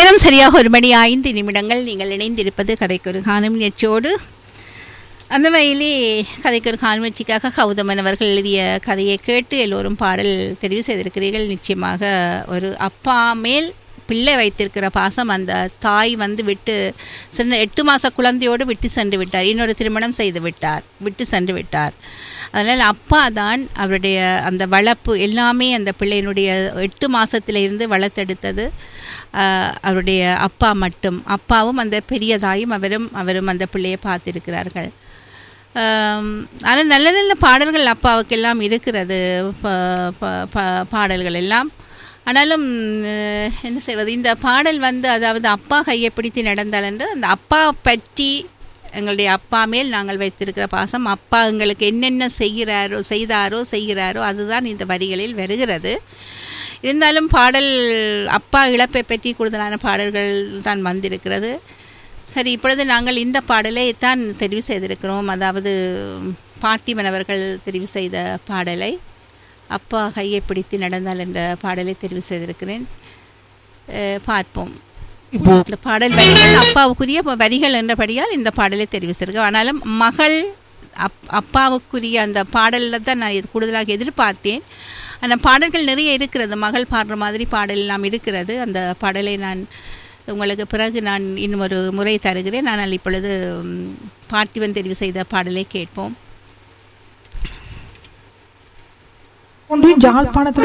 நேரம் சரியாக ஒரு மணி ஐந்து நிமிடங்கள் நீங்கள் இணைந்திருப்பது கதைக்கொரு காணும் நிகழ்ச்சியோடு அந்த வகையிலே கதைக்கொரு காண்மச்சிக்காக கௌதமன் அவர்கள் எழுதிய கதையை கேட்டு எல்லோரும் பாடல் தெரிவு செய்திருக்கிறீர்கள் நிச்சயமாக ஒரு அப்பா மேல் பிள்ளை வைத்திருக்கிற பாசம் அந்த தாய் வந்து விட்டு சின்ன எட்டு மாத குழந்தையோடு விட்டு சென்று விட்டார் இன்னொரு திருமணம் செய்து விட்டார் விட்டு சென்று விட்டார் அதனால் அப்பா தான் அவருடைய அந்த வளர்ப்பு எல்லாமே அந்த பிள்ளையினுடைய எட்டு மாதத்துல இருந்து வளர்த்தெடுத்தது ஆஹ், அவருடைய அப்பா மட்டும் அப்பாவும் அந்த பெரிய தாயும் அவரும் அவரும் அந்த பிள்ளையை பார்த்திருக்கிறார்கள் ஆனால் நல்ல நல்ல பாடல்கள் அப்பாவுக்கெல்லாம் இருக்கிறது ப- ப- ப- பாடல்கள் எல்லாம் ஆனாலும் அஹ், என்ன செய்வது இந்த பாடல் வந்து அதாவது அப்பா கையை பிடித்து நடந்தால் என்று அந்த அப்பா பற்றி எங்களுடைய அப்பா மேல் நாங்கள் வைத்திருக்கிற பாசம் அப்பா எங்களுக்கு என்னென்ன செய்கிறாரோ செய்தாரோ செய்கிறாரோ அதுதான் இந்த வரிகளில் வருகிறது இருந்தாலும் பாடல் அப்பா இழப்பை பற்றி கூடுதலான பாடல்கள் தான் வந்திருக்கிறது சரி இப்பொழுது நாங்கள் இந்த பாடலை தான் தெரிவு செய்திருக்கிறோம் அதாவது பார்த்திபன் அவர்கள் தெரிவு செய்த பாடலை அப்பா கையை பிடித்து நடந்தால் என்ற பாடலை தெரிவு செய்திருக்கிறேன் அஹ் பார்ப்போம் இப்போ இந்த பாடல் வரிகள் அப்பாவுக்குரிய ப- வரிகள் என்றபடியால் இந்த பாடலை தெரிவு செய்திருக்கேன் ஆனாலும் மகள் அப் அப்பாவுக்குரிய அந்த பாடலில் தான் நான் இது கூடுதலாக எதிர்பார்த்தேன் அந்த பாடல்கள் நிறைய இருக்கிறது மகள் பாடுற மாதிரி பாடல் எல்லாம் இருக்கிறது அந்த பாடலை நான் உங்களுக்கு பிறகு நான் இன்னும் ஒரு முறை தருகிறேன் ஆனால் இப்பொழுது ம், பார்த்திபன் தெரிவு செய்த பாடலை கேட்போம் ஒன்று ஜாழ்ப்பாணத்தில்